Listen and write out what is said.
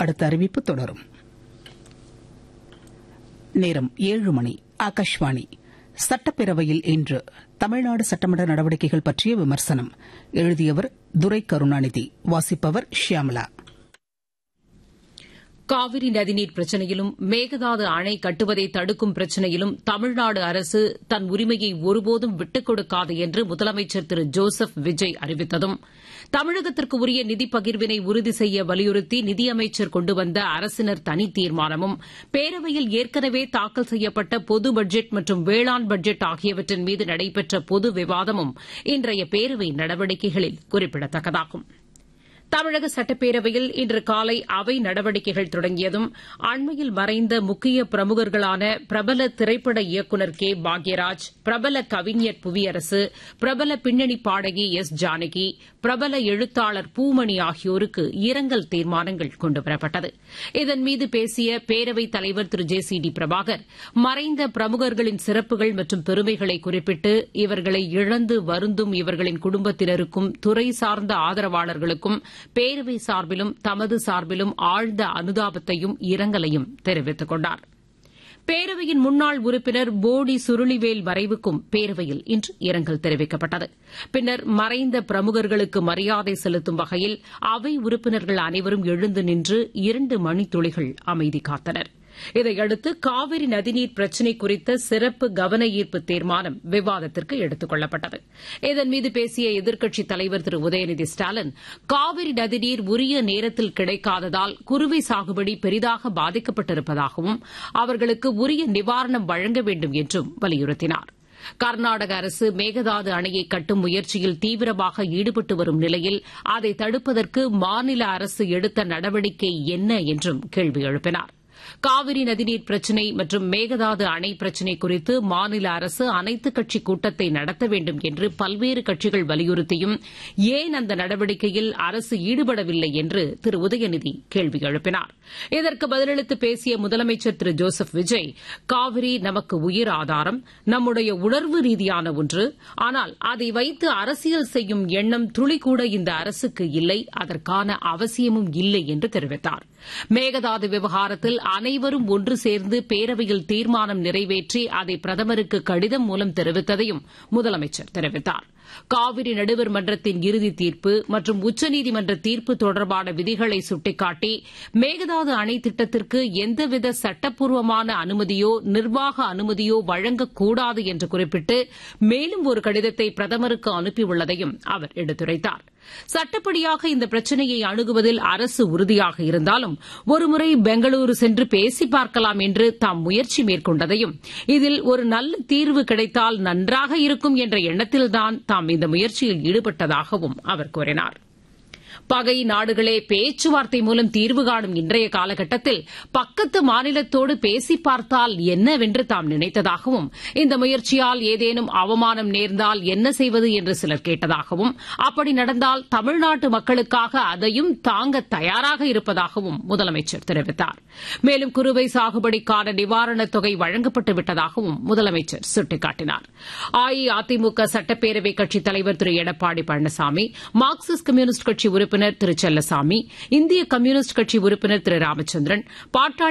அடுத்த அறிவிப்பு தொடரும் நேரம் ஏழு மணி ஆகாஷ்வாணி சட்டப்பேரவையில் இன்று தமிழ்நாடு சட்டமன்ற நடவடிக்கைகள் பற்றிய விமர்சனம் எழுதியவர் துரை கருணாநிதி வாசிப்பவர் ஷியாமலா காவிரி நதிநீர் பிரச்சினையிலும் மேகதாது அணை கட்டுவதை தடுக்கும் பிரச்சினையிலும் தமிழ்நாடு அரசு தன் உரிமையை ஒருபோதும் விட்டுக் கொடுக்காது என்று முதலமைச்சர் திரு ஜோசப் விஜய் அறிவித்ததும் தமிழகத்திற்கு உரிய நிதி பகிர்வினை உறுதி செய்ய வலியுறுத்தி நிதியமைச்சர் கொண்டு வந்த அரசினர் தனி தீர்மானமும் பேரவையில் ஏற்கனவே தாக்கல் செய்யப்பட்ட பொது பட்ஜெட் மற்றும் வேளாண் பட்ஜெட் ஆகியவற்றின் மீது நடைபெற்ற பொது விவாதமும் இன்றைய பேரவை நடவடிக்கைகளில் குறிப்பிடத்தக்கதாகும் தமிழக சட்டப்பேரவையில் இன்று காலை அவை நடவடிக்கைகள் தொடங்கியதும் அண்மையில் மறைந்த முக்கிய பிரமுகர்களான பிரபல திரைப்பட இயக்குநர் கே பாக்யராஜ் பிரபல கவிஞர் புவியரசு பிரபல பின்னணி பாடகி எஸ் ஜானகி பிரபல எழுத்தாளர் பூமணி ஆகியோருக்கு இரங்கல் தீர்மானங்கள் கொண்டுவரப்பட்டது இதன் மீது பேசிய பேரவைத் தலைவர் Thiru J C D Prabhakar மறைந்த பிரமுகர்களின் சிறப்புகள் மற்றும் பெருமைகளை குறிப்பிட்டு இவர்களை இழந்து வருந்தும் இவர்களின் குடும்பத்தினருக்கும் துறை சார்ந்த ஆதரவாளர்களுக்கும் பேரவை சார்பிலும் தமது சார்பிலும் ஆழ்ந்த அனுதாபத்தையும் இரங்கலையும் தெரிவித்துக் கொண்டார் பேரவையின் முன்னாள் உறுப்பினர் போடி சுருளிவேல் மறைவுக்கும் பேரவையில் இன்று இரங்கல் தெரிவிக்கப்பட்டது பின்னர் மறைந்த பிரமுகர்களுக்கு மரியாதை செலுத்தும் வகையில் அவை உறுப்பினர்கள் அனைவரும் எழுந்து நின்று இரண்டு மணித்துளிகள் அமைதி காத்தனர் இதையடுத்து காவிரி நதிநீர் பிரச்சினை குறித்த சிறப்பு கவன ஈர்ப்பு தீர்மானம் விவாதத்திற்கு எடுத்துக் கொள்ளப்பட்டது இதன் மீது பேசிய எதிர்க்கட்சித் தலைவர் திரு உதயநிதி ஸ்டாலின் காவிரி நதிநீர் உரிய நேரத்தில் கிடைக்காததால் குறுவை சாகுபடி பெரிதாக பாதிக்கப்பட்டிருப்பதாகவும் அவர்களுக்கு உரிய நிவாரணம் வழங்க வேண்டும் என்றும் வலியுறுத்தினார் கர்நாடக அரசு மேகதாது அணையை கட்டும் முயற்சியில் தீவிரமாக ஈடுபட்டு வரும் நிலையில் அதை தடுப்பதற்கு மாநில அரசு எடுத்த நடவடிக்கை என்ன என்றும் கேள்வி எழுப்பினார் காவிரி நதிநீர் பிரச்சினை மற்றும் மேகதாது அணை பிரச்சினை குறித்து மாநில அரசு அனைத்துக் கட்சி கூட்டத்தை நடத்த வேண்டும் என்று பல்வேறு கட்சிகள் வலியுறுத்தியும் ஏன் அந்த நடவடிக்கையில் அரசு ஈடுபடவில்லை என்று திரு உதயநிதி கேள்வி எழுப்பினார் இதற்கு பதிலளித்து பேசிய முதலமைச்சர் திரு ஜோசப் விஜய் காவிரி நமக்கு உயிர் ஆதாரம் நம்முடைய உணர்வு ரீதியான ஒன்று ஆனால் அதை வைத்து அரசியல் செய்யும் எண்ணம் துளிக்கூட இந்த அரசுக்கு இல்லை அதற்கான அவசியமும் இல்லை என்று தெரிவித்தார் மேகதாது விவகாரத்தில் அனைவரும் ஒன்று சேர்ந்து பேரவையில் தீர்மானம் நிறைவேற்றி அதை பிரதமருக்கு கடிதம் மூலம் தெரிவித்ததையும் முதலமைச்சர் தெரிவித்தார் காவிரி நடுவர் மன்றத்தின் இறுதி தீர்ப்பு மற்றும் உச்சநீதிமன்ற தீர்ப்பு தொடர்பான விதிகளை சுட்டிக்காட்டி மேகதாது அணை திட்டத்திற்கு எந்தவித சட்டப்பூர்வமான அனுமதியோ நிர்வாக அனுமதியோ வழங்கக்கூடாது என்று குறிப்பிட்டு மேலும் ஒரு கடிதத்தை பிரதமருக்கு அனுப்பியுள்ளதையும் அவர் எடுத்துரைத்தார் சட்டப்படியாக இந்த பிரச்சினையை அணுகுவதில் அரசு உறுதியாக இருந்தாலும் ஒருமுறை பெங்களூரு சென்று பேசி பார்க்கலாம் என்று தாம் முயற்சி மேற்கொண்டதையும் இதில் ஒரு நல்ல தீர்வு கிடைத்தால் நன்றாக இருக்கும் என்ற எண்ணத்தில்தான் தாம் இந்த முயற்சியில் ஈடுபட்டதாகவும் அவர் கூறினார் பகை நாடுகளே பேச்சுவார்த்தை மூலம் தீர்வு காணும் இன்றைய காலகட்டத்தில் பக்கத்து மாநிலத்தோடு பேசி பார்த்தால் என்னவென்று தாம் நினைத்ததாகவும் இந்த முயற்சியால் ஏதேனும் அவமானம் நேர்ந்தால் என்ன செய்வது என்று சிலர் கேட்டதாகவும் அப்படி நடந்தால் தமிழ்நாட்டு மக்களுக்காக அதையும் தாங்க தயாராக இருப்பதாகவும் முதலமைச்சர் தெரிவித்தார் மேலும் குறுவை சாகுபடிக்கான நிவாரணத் தொகை வழங்கப்பட்டு விட்டதாகவும் முதலமைச்சர் சுட்டிக்காட்டினார் அஇஅதிமுக சட்டப்பேரவை கட்சித் தலைவர் திரு எடப்பாடி பழனிசாமி மார்க்சிஸ்ட் கம்யூனிஸ்ட் கட்சி உறுப்பினர் திரு செல்லசாமி இந்திய கம்யூனிஸ்ட் கட்சி உறுப்பினர் திரு ராமச்சந்திரன் பாட்டாளி